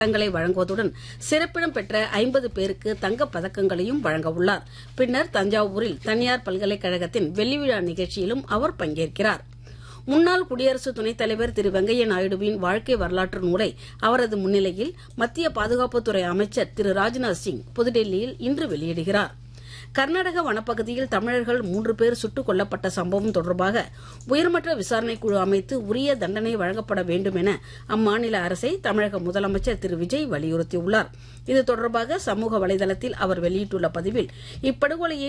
பதக்கங்களை வழங்குவதுடன் சிறப்பிடம் பெற்ற ஐம்பது பேருக்கு தங்கப் பதக்கங்களையும் வழங்க உள்ளார் பின்னர் தஞ்சாவூரில் தனியார் பல்கலைக்கழகத்தின் வெள்ளி விழா நிகழ்ச்சியிலும் அவர் பங்கேற்கிறார் முன்னாள் குடியரசு துணைத் தலைவர் திரு வெங்கையா நாயுடுவின் வாழ்க்கை வரலாற்று நூலை அவரது முன்னிலையில் மத்திய பாதுகாப்புத்துறை அமைச்சர் திரு ராஜ்நாத் சிங் புதுடெல்லியில் இன்று வெளியிடுகிறார் கர்நாடக வனப்பகுதியில் தமிழர்கள் மூன்று பேர் சுட்டுக் கொல்லப்பட்ட சம்பவம் தொடர்பாக உயர்மட்ட விசாரணைக் குழு அமைத்து உரிய தண்டனை வழங்கப்பட வேண்டும் என அம்மாநில அரசை தமிழக முதலமைச்சர் திரு விஜய் வலியுறுத்தியுள்ளார் இது தொடர்பாக சமூக வலைதளத்தில் அவர் வெளியிட்டுள்ள பதிவில் இப்படுகொலையை